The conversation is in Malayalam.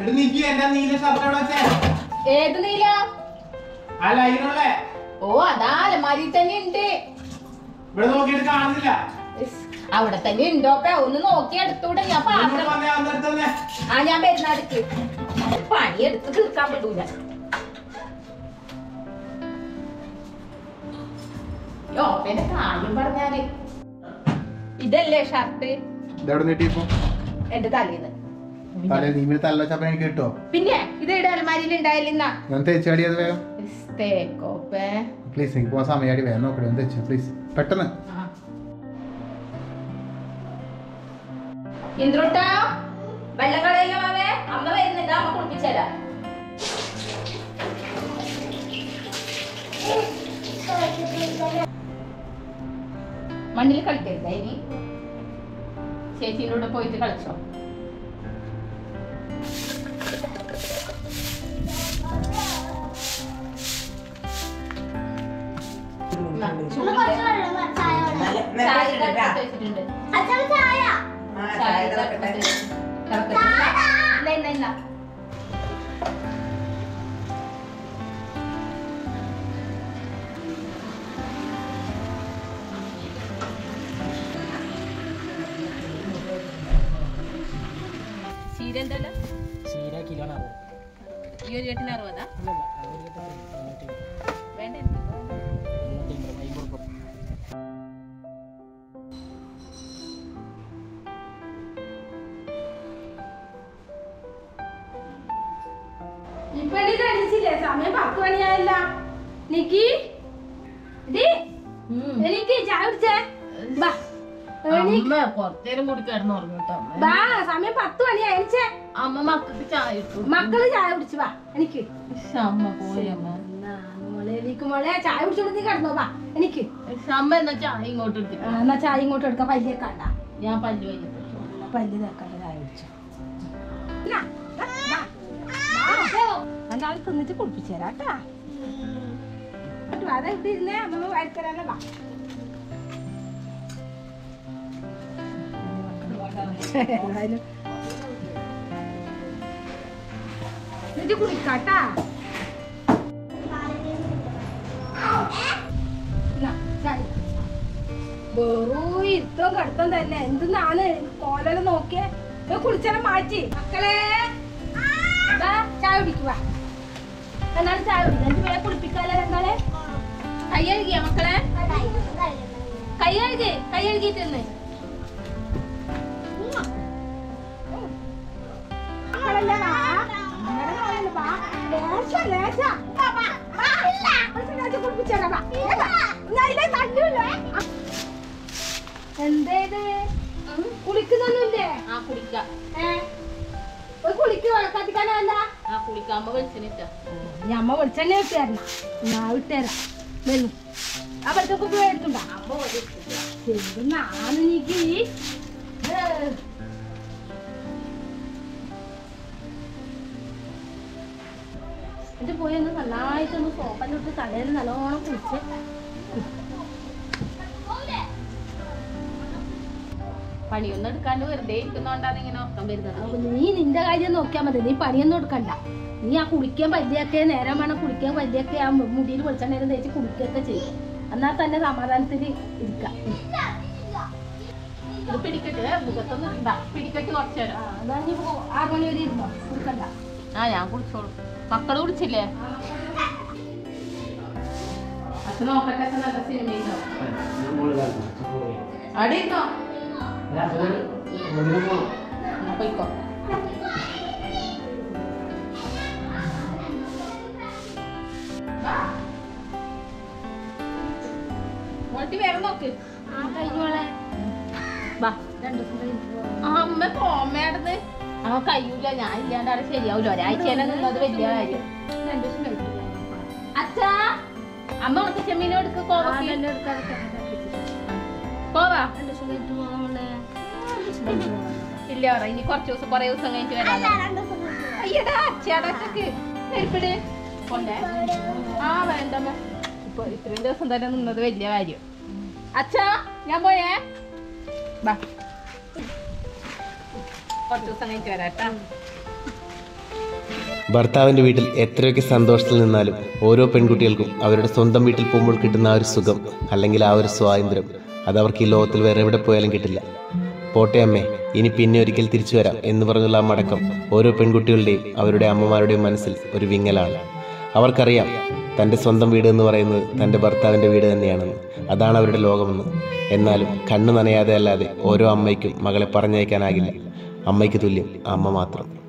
എടി നിക്ക് എന്റെ നീല ഷർട്ട് എവിടെ വെച്ചേ ഏത് നീല ആ ലൈനുള്ളേ ഓ അതാ അലമാരി തന്നെ ഉണ്ട് ഇവിടെ നോക്കിയിട്ട് കാണുന്നില്ല ഇസ്, അവിടെ തന്നെ ഉണ്ടോപ്പ ഒന്ന് നോക്കി എടുത്തൂടെ ഞാൻ ഇങ്ങോട്ട് പാത്രം വന്നേ അന്നെടുത്ത് തന്നെ ആ ഞാൻ പെരുന്നാൾക്ക് പണി എടുത്ത് തീർക്കാൻ പറ്റൂല യോപ്പന്റെ കാര്യം പറഞ്ഞാല് ഇതല്ലേ ഷർട്ട് ഇതെവിടെ നീട്ടിപ്പോ എന്റെ തലേന്ന് തലേ നീ ഇവിടെ തല വെച്ചപ്പോ എനിക്ക് കിട്ടോ പിന്നെ ഇത് ഇവിടെ അലമാരിയിൽ ഉണ്ടായില്ലെന്നാ ഞാൻ തേച്ചാടി അത് വേഗം തേക്കോപ്പേ പ്ലീസ് എനിക്ക് പോകാൻ സമയമാടി വേഗം നോക്കണേ ഒന്ന് തെച്ചു പ്ലീസ് പെട്ടെന്ന് ഇന്ദ്രോട്ടാ വെള്ളം കളയില്ല മാവേ അമ്മ വരുന്നുണ്ട് അമ്മ കുളിപ്പിച്ചരാ മണ്ണിൽ കളിക്കരുത് ഇനി ചേച്ചീൻ്റെ കൂടെ പോയിട്ട് കളിച്ചോ എന്നാ, ചൂടിന്റെ ചായ ഇതാ എടുത്ത് വെച്ചിട്ടുണ്ട് ചായ ഇതാ എടുത്ത് വെച്ചിട്ടുണ്ട്. തിളക്കട്ടെ. ഇല്ല, ഇല്ല, ഇല്ല. ചീര എന്തല്ല ചീര കിലോണ് അറുപത് ഈ ഒരു കെട്ടിന് അറുപതാ അല്ലല്ല ആ ഒരു കെട്ട് തൊണ്ണൂറ്റി വേണ്ട തൊണ്ണൂറ്റി അമ്പത് അമ്പത് രൂപ ഇപ്പഴേ കഴിച്ചില്ലേ സമയം പത്ത് മണിയായില്ല നിക്കി ഡി, എനിക്ക് ചായ കുടിച്ചേ ബാ എണീക്ക്. അമ്മ കുറച്ചേരം കൂടി കിടന്ന് ഉറങ്ങിട്ടോ അമ്മ ബാ സമയം പത്ത് മണിയായി എണിച്ചേ അമ്മ മക്കൾക്ക് ചായ ഇട്ടു മക്കള് ചായ കുടിച്ചു ബാ എനിക്ക് പക്ഷെ അമ്മ പോയി അമ്മ മോളെ എനിക്ക് മോളെ ചായ കുടിച്ചോണ്ട് നീ കിടന്നോ ബാ എനിക്ക് പക്ഷെ അമ്മ എന്നാ ചായ ഇങ്ങോട്ട് എടുത്തിട്ട് ആ, എന്നാ ചായ ഇങ്ങോട്ട് എടുക്കാം പല്ല് കണ്ട ഞാൻ പല്ല് കഴിഞ്ഞിട്ട് പല്ല് തേക്കണ്ട ചായ കുടിച്ചു രണ്ടാൾ തിന്നിട്ട് കുളിപ്പിച്ചു തരാം കേട്ടാ അതെ ഇവിടെ ഇരുന്നേ അമ്മ വഴക്കരാനോ ബാ ഏതായാലും എന്നിട്ട് കുളിക്കാട്ടാ എന്നാ, ചായ. വെറും ഇരുത്തം കടുത്തം തന്നെ എന്തെന്നാണ് കോലെല്ലാം നോക്കിയേ ഇത് കുളിച്ചെല്ലാം മാറ്റി മക്കളെ ദാ, ചായ കുടിക്കുക എന്നാലും ചായ കുടിക്കുക എനിക്ക് വേറെ കുളിപ്പിക്കാല്ലേ രണ്ടാളെ കൈ കഴുകിയ മക്കളെ കൈ കഴുകി കൈ കഴുകിയിട്ടെന്ന് മക്കളല്ലേ വാ. അങ്ങനെ പറയല്ലേ, വാ. ലേശം, ലേശം. വാ, വാ, വാ. ലേശം, ലേശം കുളിപ്പിച്ചേരാം, വാ. ഏ, വാ. ഞാൻ ഇതിലെ തല്ലൂല്ലേ? എന്തേത് കുളിക്കുന്നൊന്നുമില്ലേ ആ കുളിക്കാം ഏ ഒരു കുളിക്ക് കത്തിക്കാനല്ല ആ കുളിക്കാം അമ്മ വിളിച്ചിട്ടാ ഞമ്മ വെളിച്ചെണ്ണ വിട്ടുതരണം ഞാൻ വിട്ടുതരാം വരും അവിടത്തൊക്കെ പോയി എടുത്തുണ്ടാ അമ്മ വിളിച്ചിട്ട് എന്താണ് എനിക്ക് എന്നിട്ട് പോയി ഒന്ന് നന്നായിട്ടൊന്ന് സോപ്പൻ്റെ ഇട്ട് തലയിൽ നല്ലോണം കുളിച്ച് പണിയൊന്നും എടുക്കാണ്ട് വെറുതെ ഇരിക്കുന്നോണ്ടാണ് ഇങ്ങനെ ഉറക്കം വരുന്നത് അപ്പൊ നീ നിന്റെ കാര്യം നോക്കിയാൽ മതി നീ പണിയൊന്നും എടുക്കണ്ട നീ ആ കുളിക്കാൻ പല്ലിയൊക്കെ നേരം വേണം കുളിക്കാൻ പല്ലിയൊക്കെ ആ മുടിയിൽ വെളിച്ചെണ്ണ തേച്ച് കുളിക്കുകയൊക്കെ ചെയ്യും എന്നാൽ തന്നെ സമാധാനത്തിൽ ഇരിക്കാം ഇത് പിടിക്കട്ടെ മുഖത്തൊന്നും ഇണ്ടാ പിടിക്കട്ട് കുറച്ചു ആ, നേരം എന്നാ നീ പോ, ആറ് മണി വരെ ഇരുന്നോ കുളിക്കണ്ട ആ ഞാൻ കുളിച്ചോളൂ മക്കള് കുളിച്ചില്ലേ അത് നോക്കട്ടെ ഒക്കെ നല്ല സിനിമ അവിടെ ഇരുന്നോ എന്നാ പോയിക്കോ മോട്ടി വേറെ നോക്ക് ആ കഴിഞ്ഞോളെ വാ രണ്ടു ദിവസം കഴിഞ്ഞിട്ട് പോവാം. ആ, അമ്മ പോമേടന്ന് ആ കഴിയൂല ഞാൻ ഇല്ലാണ്ട് അവിടെ ശരിയാവൂല ഒരാഴ്ച തന്നെ നിന്നത് വലിയ കാര്യം രണ്ടു ദിവസം കഴിഞ്ഞിട്ട് പോവാം. അച്ഛാ അമ്മ ഉണക്ക ചെമ്മീനെ എടുക്ക് ആ, കോവക്ക് എന്നെ എടുക്കാതെ പോവാ രണ്ടു ദിവസം കഴിഞ്ഞിട്ട് പോവാം മോളെ. രണ്ടു ദിവസം കഴിഞ്ഞിട്ട് പോവാം. ഇല്ല പറ ഇനി കുറച്ച് ദിവസം കുറേ ദിവസം കഴിഞ്ഞിട്ട് വരാം അയ്യടാ അച്ഛാടാ അച്ഛക്ക് നെരുപ്പിട് കൊണ്ടേ ആ വേണ്ടമ്മ ഇപ്പൊ ഇത്രയും ദിവസം തന്നെ നിന്നത് വലിയ കാര്യം അച്ഛാ ഞാൻ പോയേ ബാ കുറച്ച് ദിവസം കഴിഞ്ഞിട്ട് വരാം കേട്ടാ ഭർത്താവിൻ്റെ വീട്ടിൽ എത്രയൊക്കെ സന്തോഷത്തിൽ നിന്നാലും ഓരോ പെൺകുട്ടികൾക്കും അവരുടെ സ്വന്തം വീട്ടിൽ പോകുമ്പോൾ കിട്ടുന്ന ആ ഒരു സുഖം അല്ലെങ്കിൽ ആ ഒരു സ്വാതന്ത്ര്യം അത് അവർക്ക് ഈ ലോകത്തിൽ വേറെ എവിടെ പോയാലും കിട്ടില്ല പോട്ടെ അമ്മേ ഇനി പിന്നെ ഒരിക്കൽ തിരിച്ചു വരാം എന്ന് പറഞ്ഞുള്ള ആ മടക്കം ഓരോ പെൺകുട്ടികളുടെയും അവരുടെ അമ്മമാരുടെയും മനസ്സിൽ ഒരു വിങ്ങലാണ് അവർക്കറിയാം തൻ്റെ സ്വന്തം വീട് എന്ന് പറയുന്നത് തൻ്റെ ഭർത്താവിൻ്റെ വീട് തന്നെയാണെന്ന് അതാണ് അവരുടെ ലോകമെന്ന് എന്നാലും കണ്ണു നനയാതെ അല്ലാതെ ഓരോ അമ്മയ്ക്കും മകളെ പറഞ്ഞയക്കാനാകില്ല അമ്മയ്ക്ക് തുല്യം അമ്മ മാത്രം